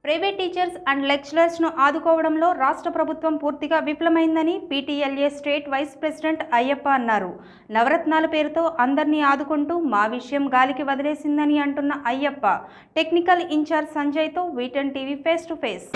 private teachers and లెక్చరర్స్ను ఆదుకోవడంలో రాష్ట్ర ప్రభుత్వం పూర్తిగా విఫలమైందని PTLA state vice president Ayyappa అన్నారు నవరత్నాల పేరుతో అందరినీ ఆదుకుంటూ మా విషయం గాలికి వదిలేసిందని అంటున్న అయ్యప్ప టెక్నికల్ ఇన్ఛార్జ్ సంజయ్తో వీటెన్ TV face to face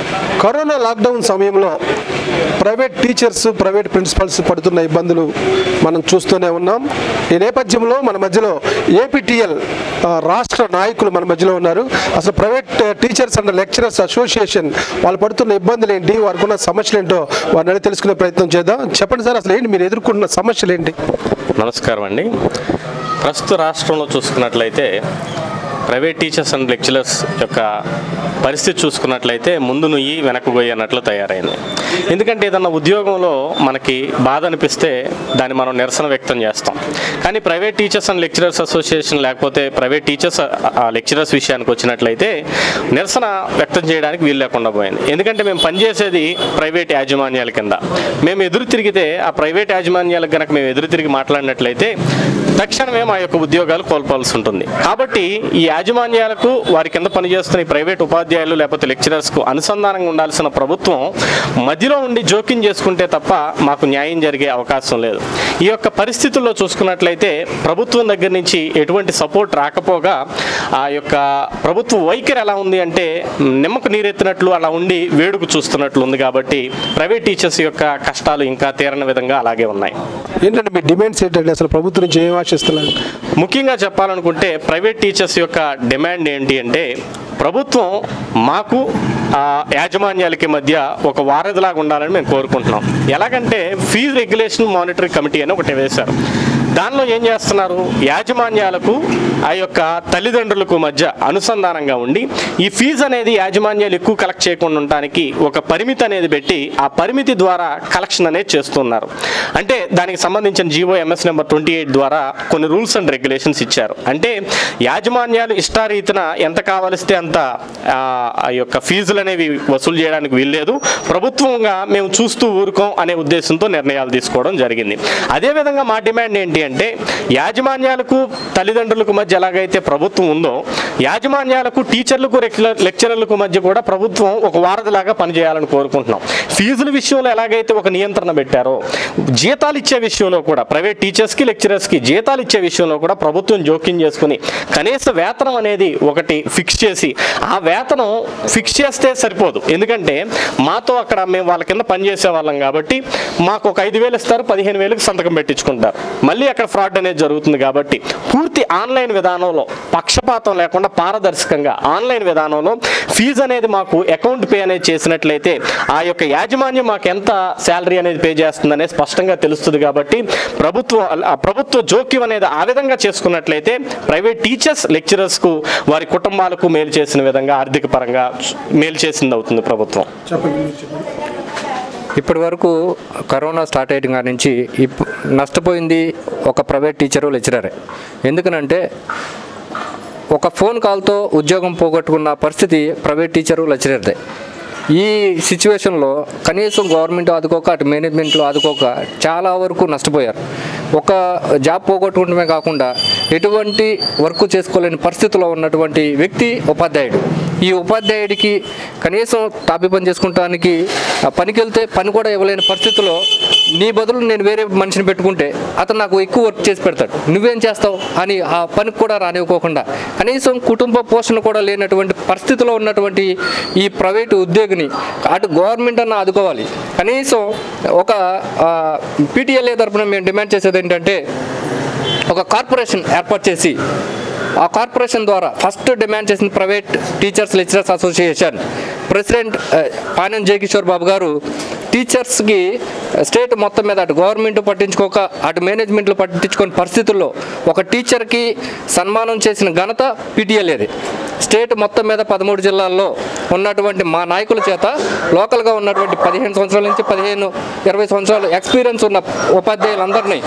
corona lockdown సమయంలో ప్రైవేట్ టీచర్స్ ప్రైవేట్ ప్రిన్సిపల్స్ పడుతున్న ఇబ్బందులు మనం చూస్తూనే ఉన్నాం ఈ నేపథ్యంలో మన మధ్యలో ఏపీటీఎల్ ఆ, రాష్ట్ర నాయకులు మన మధ్యలో ఉన్నారు అసలు ప్రైవేట్ ఆ, టీచర్స్ అండ్ లెక్చరర్స్ అసోసియేషన్ వాళ్ళు పడుతున్న ఇబ్బందులు ఏంటి వారికి ఉన్న సమస్యలు ఏంటో వారిని అడిగి తెలుసుకునే ప్రయత్నం చేద్దాం చెప్పండి సార్ అసలు ఏంటి మీరు ఎదుర్కొంటున్న సమస్యలు ఏంటి నమస్కారం అండి ప్రస్తుత రాష్ట్రంలో చూసుకున్నట్లయితే ప్రైవేట్ టీచర్స్ అండ్ లెక్చరర్స్ యొక్క పరిస్థితి చూసుకున్నట్లయితే ముందు నుయ్యి వెనక్కు పోయి అన్నట్లు తయారైంది ఎందుకంటే ఏదన్నా ఉద్యోగంలో మనకి బాధ అనిపిస్తే దాన్ని మనం నిరసన వ్యక్తం చేస్తాం కానీ private teachers and lecturers association లేకపోతే ప్రైవేట్ టీచర్స్ లెక్చరర్స్ విషయానికి వచ్చినట్లయితే నిరసన వ్యక్తం చేయడానికి వీలు లేకుండా పోయింది ఎందుకంటే మేము పనిచేసేది ప్రైవేట్ యాజమాన్యాల కింద మేము ఎదురు తిరిగితే ఆ ప్రైవేట్ యాజమాన్యాలకు కనుక మేము ఎదురు తిరిగి మాట్లాడినట్లయితే తక్షణమే మా యొక్క ఉద్యోగాలు కోల్పోవాల్సి ఉంటుంది కాబట్టి ఈ యాజమాన్యాలకు వారి కింద పనిచేస్తున్న ఈ ప్రైవేట్ ఉపాధ్యాయులు లేకపోతే లెక్చరర్స్కు అనుసంధానంగా ఉండాల్సిన ప్రభుత్వం మధ్యలో ఉండి జోక్యం చేసుకుంటే తప్ప మాకు న్యాయం జరిగే అవకాశం లేదు ఈ యొక్క పరిస్థితుల్లో చూసుకున్నట్లయితే ప్రభుత్వం దగ్గర నుంచి ఎటువంటి సపోర్ట్ రాకపోగా ఆ యొక్క ప్రభుత్వ వైఖరి ఎలా ఉంది అంటే నిమ్మకు నీరెత్తినట్లు అలా ఉండి వేడుకు చూస్తున్నట్లు ఉంది కాబట్టి ప్రైవేట్ టీచర్స్ యొక్క కష్టాలు ఇంకా తీరని విధంగా అలాగే ఉన్నాయి ఏంటంటే మీ డిమాండ్స్ ఏంటంటే అసలు ప్రభుత్వం నుంచి ఏం ఆశిస్తున్నారు ముఖ్యంగా చెప్పాలనుకుంటే ప్రైవేట్ టీచర్స్ యొక్క డిమాండ్ ఏంటి అంటే ప్రభుత్వం మాకు ఆ, యాజమాన్యాలకి మధ్య ఒక వారధిలాగా ఉండాలని మేము కోరుకుంటున్నాం ఎలాగంటే ఫీజు రెగ్యులేషన్ మానిటరింగ్ కమిటీ అని ఒకటి వేశారు దానిలో ఏం చేస్తున్నారు యాజమాన్యాలకు ఆ యొక్క తల్లిదండ్రులకు మధ్య అనుసంధానంగా ఉండి ఈ ఫీజు అనేది యాజమాన్యాలు ఎక్కువ కలెక్ట్ చేయకుండా ఉండటానికి ఒక పరిమితి అనేది పెట్టి ఆ పరిమితి ద్వారా కలెక్షన్ అనేది చేస్తున్నారు అంటే దానికి సంబంధించిన GO MS number twenty eight ద్వారా కొన్ని రూల్స్ అండ్ రెగ్యులేషన్స్ ఇచ్చారు అంటే యాజమాన్యాలు ఇష్టారీతిన ఎంత కావలిస్తే అంత ఆ, ఆ యొక్క ఫీజులు అనేవి వసూలు చేయడానికి వీల్లేదు ప్రభుత్వంగా మేము చూస్తూ ఊరుకోం అనే ఉద్దేశంతో నిర్ణయాలు తీసుకోవడం జరిగింది అదేవిధంగా మా డిమాండ్ ఏంటి అంటే యాజమాన్యాలకు తల్లిదండ్రులకు మధ్య ఎలాగైతే ప్రభుత్వం ఉందో యాజమాన్యాలకు టీచర్లకు రెక్యులర్ లెక్చరర్లకు మధ్య కూడా ప్రభుత్వం ఒక వారధిలాగా పనిచేయాలని కోరుకుంటున్నాం ఫీజుల విషయంలో ఎలాగైతే ఒక నియంత్రణ పెట్టారో జీతాలు ఇచ్చే విషయంలో కూడా ప్రైవేట్ టీచర్స్కి లెక్చరర్స్కి జీతాలు ఇచ్చే విషయంలో కూడా ప్రభుత్వం జోక్యం చేసుకుని కనీస వేతనం అనేది ఒకటి ఫిక్స్ చేసి ఆ వేతనం ఫిక్స్ చేస్తే సరిపోదు ఎందుకంటే మాతో అక్కడ మేము వాళ్ళ కింద పనిచేసే వాళ్ళం కాబట్టి మాకు ఒక ఐదు వేలు ఇస్తారు పదిహేను వేలకు సంతకం పెట్టించుకుంటారు మళ్ళీ అక్కడ ఫ్రాడ్ అనేది జరుగుతుంది కాబట్టి పూర్తి ఆన్లైన్ విధానంలో పక్షపాతం లేకుండా పారదర్శకంగా ఆన్లైన్ విధానంలో ఫీజు అనేది మాకు అకౌంట్ పే అనేది చేసినట్లయితే ఆ యొక్క యాజమాన్యం మాకు ఎంత శాలరీ అనేది పే చేస్తుంది అనేది స్పష్టంగా తెలుస్తుంది కాబట్టి ప్రభుత్వం ఆ ప్రభుత్వ జోక్యం అనేది ఆ విధంగా చేసుకున్నట్లయితే ప్రైవేట్ టీచర్స్ లెక్చరర్స్కు వారి కుటుంబాలకు మేలు చేసిన విధంగా ఆర్థిక పరంగా మేలు చేసింది అవుతుంది ప్రభుత్వం ఇప్పటి వరకు కరోనా స్టార్ట్ అయ్యడం కాడి నుంచి ఇప్ నష్టపోయింది ఒక ప్రైవేట్ టీచరు లెక్చరరే ఎందుకనంటే ఒక ఫోన్ కాల్తో ఉద్యోగం పోగొట్టుకున్న పరిస్థితి ప్రైవేట్ టీచరు లెక్చరర్దే ఈ సిచ్యువేషన్లో కనీసం గవర్నమెంట్ ఆదుకోక అటు మేనేజ్మెంట్లో ఆదుకోక చాలా వరకు నష్టపోయారు ఒక జాబ్ పోగొట్టుకోవడమే కాకుండా ఎటువంటి వర్క్ చేసుకోలేని పరిస్థితిలో ఉన్నటువంటి వ్యక్తి ఉపాధ్యాయుడు ఈ ఉపాధ్యాయుడికి కనీసం తాపి పని చేసుకుంటానికి ఆ పనికి వెళ్తే పని కూడా ఇవ్వలేని పరిస్థితిలో నీ బదులు నేను వేరే మనిషిని పెట్టుకుంటే అతను నాకు ఎక్కువ వర్క్ చేసి పెడతాడు నువ్వేం చేస్తావు అని ఆ పనికి కూడా రానివ్వకోకుండా కనీసం కుటుంబ పోషణ కూడా లేనటువంటి పరిస్థితిలో ఉన్నటువంటి ఈ ప్రైవేటు ఉద్యోగిని అటు గవర్నమెంట్ అన్న ఆదుకోవాలి కనీసం ఒక పీటీఎల్ఏ తరపున మేము డిమాండ్ చేసేది ఏంటంటే ఒక కార్పొరేషన్ ఏర్పాటు చేసి ఆ కార్పొరేషన్ ద్వారా ఫస్ట్ డిమాండ్ చేసిన private teachers lecturers association president ఆ, పానెం జయకిషోర్ బాబు గారు టీచర్స్కి స్టేట్ మొత్తం మీద అటు గవర్నమెంట్ పట్టించుకోక అటు మేనేజ్మెంట్లు పట్టించుకోని పరిస్థితుల్లో ఒక టీచర్కి సన్మానం చేసిన ఘనత పీటీఎల్ఏది స్టేట్ మొత్తం మీద పదమూడు జిల్లాల్లో ఉన్నటువంటి మా నాయకుల చేత లోకల్గా ఉన్నటువంటి పదిహేను సంవత్సరాల నుంచి పదిహేను ఇరవై సంవత్సరాలు ఎక్స్పీరియన్స్ ఉన్న ఉపాధ్యాయులందరినీ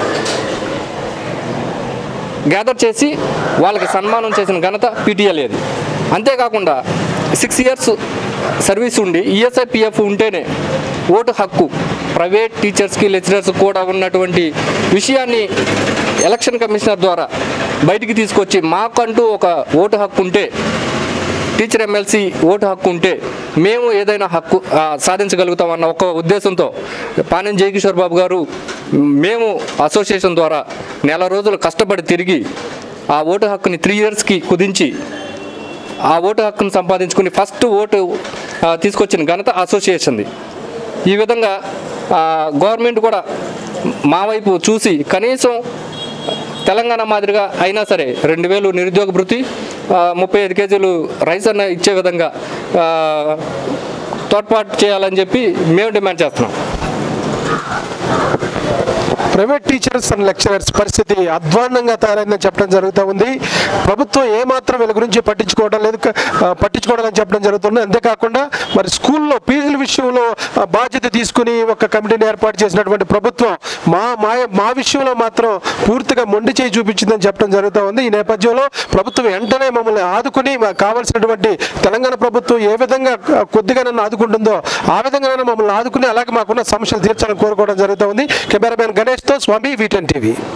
గ్యాదర్ చేసి వాళ్ళకి సన్మానం చేసిన ఘనత పీటీఎల్ఏది అంతేకాకుండా సిక్స్ ఇయర్స్ సర్వీస్ ఉండి ఈఎస్ఐ పిఎఫ్ ఉంటేనే ఓటు హక్కు ప్రైవేట్ టీచర్స్కి లెక్చరర్స్ కూడా ఉన్నటువంటి విషయాన్ని ఎలక్షన్ కమిషనర్ ద్వారా బయటికి తీసుకొచ్చి మాకంటూ ఒక ఓటు హక్కు ఉంటే టీచర్ ఎమ్మెల్సీ ఓటు హక్కు ఉంటే మేము ఏదైనా హక్కు ఆ, సాధించగలుగుతామన్న ఒక ఉద్దేశంతో పానెం జయకిషోర్ బాబు గారు మేము అసోసియేషన్ ద్వారా నెల రోజులు కష్టపడి తిరిగి ఆ ఓటు హక్కుని త్రీ ఇయర్స్కి కుదించి ఆ ఓటు హక్కును సంపాదించుకుని ఫస్ట్ ఓటు ఆ, తీసుకొచ్చిన ఘనత అసోసియేషన్ది ఈ విధంగా ఆ, గవర్నమెంట్ కూడా మా వైపు చూసి కనీసం తెలంగాణ మాదిరిగా అయినా సరే రెండు వేలు నిరుద్యోగ భృతి ఆ, ముప్పై ఐదు కేజీలు రైస్ అన్న ఇచ్చే విధంగా ఆ, తోడ్పాటు చేయాలని చెప్పి మేము డిమాండ్ చేస్తున్నాం ప్రైవేట్ టీచర్స్ అండ్ లెక్చరర్స్ పరిస్థితి అధ్వాన్నంగా తయారైందని చెప్పడం జరుగుతూ ఉంది ప్రభుత్వం ఏమాత్రం వీళ్ళ గురించి పట్టించుకోవడం లేదు క- ఆ, పట్టించుకోవడం అని చెప్పడం జరుగుతుంది అంతేకాకుండా మరి స్కూల్లో ఫీజుల విషయంలో ఆ, బాధ్యత తీసుకుని ఒక కమిటీని ఏర్పాటు చేసినటువంటి ప్రభుత్వం మా మా మా విషయంలో మాత్రం పూర్తిగా మొండి చేయి చూపించిందని చెప్పడం జరుగుతూ ఉంది ఈ నేపథ్యంలో ప్రభుత్వం వెంటనే మమ్మల్ని ఆదుకుని మాకు కావాల్సినటువంటి తెలంగాణ ప్రభుత్వం ఏ విధంగా ఆ, కొద్దిగా నన్ను ఆదుకుంటుందో ఆ విధంగా మమ్మల్ని ఆదుకుని అలాగే మాకున్న సమస్యలు తీర్చాలని కోరుకోవడం జరుగుతూ ఉంది కెమెరామెన్ గణేష్తో స్వామి వీటన్ టీవీ